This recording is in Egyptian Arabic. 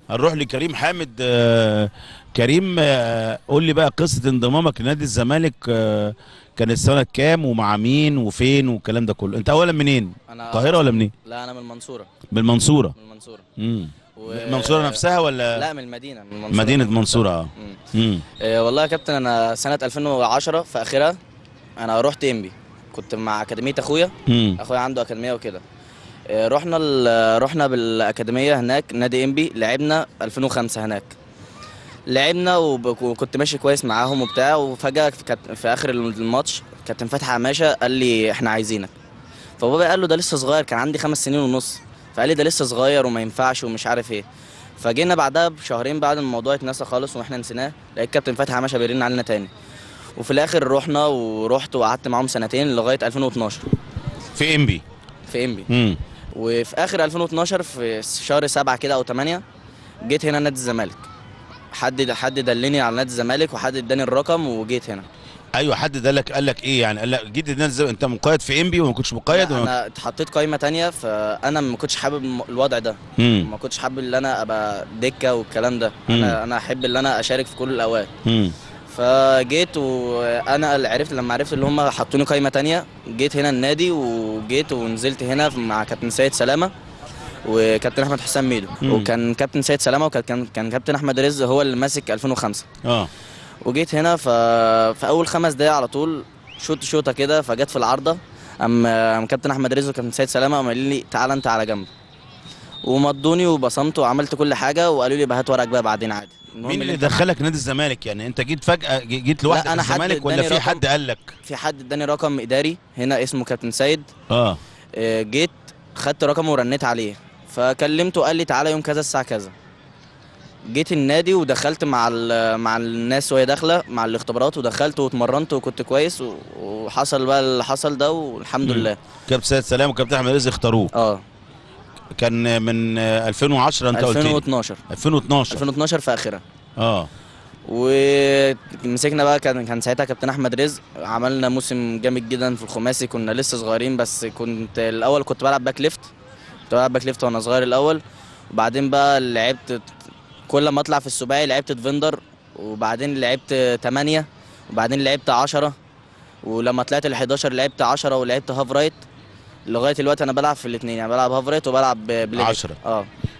هنروح لكريم حامد آه، كريم آه، قول لي بقى قصه انضمامك لنادي الزمالك آه، كانت سنه كام ومع مين وفين والكلام ده كله انت اولا منين انا القاهره ولا منين لا انا من المنصوره من المنصوره من المنصوره امم و... المنصوره نفسها ولا لا من المدينه من المنصوره مدينه منصوره اه مم. امم آه والله يا كابتن انا سنه 2010 في اخرها انا رحت انبي كنت مع اكاديميه اخويا امم اخويا عنده اكاديميه وكده آه، رحنا ال- رحنا بالاكاديميه هناك نادي انبي لعبنا 2005 هناك لعبنا وب- وكنت ماشي كويس معاهم وبتاع وفجاه كانت في اخر الماتش كابتن فتحي عماشه قال لي احنا عايزينك فبابا قال له ده لسه صغير كان عندي خمس سنين ونص فقال لي ده لسه صغير وما ينفعش ومش عارف ايه فجينا بعدها بشهرين بعد ما الموضوع اتنسى خالص واحنا نسيناه لقيت كابتن فتحي عماشه بيرن علينا تاني وفي الاخر رحنا ورحت وقعدت معاهم سنتين لغايه 2012 في انبي في انبي امم وفي اخر 2012 في شهر سبعة كده او 8 جيت هنا نادي الزمالك حد حد دلني على نادي الزمالك وحد اداني الرقم وجيت هنا ايوه حد ده لك قال لك ايه يعني قال لك جيت النادي الزمالك، انت مقيد في انبي وما كنتش مقيد لا، ولا انا اتحطيت قايمه تانية فانا ما كنتش حابب الم- الوضع ده امم ما كنتش حابب ان انا ابقى دكه والكلام ده مم. انا انا احب ان انا اشارك في كل الاوقات امم فجيت وانا اللي عرفت لما عرفت اللي هم حطوني قايمه تانية جيت هنا النادي وجيت ونزلت هنا مع كابتن سيد سلامه وكابتن احمد حسام ميدو مم. وكان كابتن سيد سلامه وكان كان كان كابتن احمد رزق هو اللي ماسك 2005 اه وجيت هنا ف... في اول خمس دقايق على طول شوت شوطه كده فجت في العارضه ام أم كابتن احمد رزق وكابتن سيد سلامه قام قال لي تعالى انت على جنب ومضوني وبصمت وعملت كل حاجه وقالوا لي بقى هات ورقك بقى بعدين عادي المهم مين اللي انت دخلك نادي الزمالك يعني انت جيت فجاه ج- جيت لوحدك أنا حد الزمالك ولا اداني في رقم. حد قال لك في حد اداني رقم اداري هنا اسمه كابتن سيد اه آه، جيت خدت رقمه ورنيت عليه فكلمته قال لي تعالى يوم كذا الساعه كذا جيت النادي ودخلت مع ال- مع الناس وهي داخله مع الاختبارات ودخلت واتمرنت وكنت كويس و- وحصل بقى اللي حصل ده والحمد مم. لله كابتن سيد سلام وكابتن احمد رزق اختاروه اه كان من آه، 2010 انت قلت لي 2012 2012 2012 في اخرها اه ومسكنا بقى كان كان ساعتها كابتن احمد رزق عملنا موسم جامد جدا في الخماسي كنا لسه صغيرين بس كنت الاول كنت بلعب باك ليفت كنت بلعب باك ليفت وانا صغير الاول وبعدين بقى لعبت كل ما اطلع في السباعي لعبت ديفندر وبعدين لعبت 8 وبعدين لعبت 10 ولما طلعت ال 11 لعبت 10 ولعبت هاف رايت لغايه دلوقتي انا بلعب في الاثنين يعني بلعب هاف رايت وبلعب بلاي 10. اه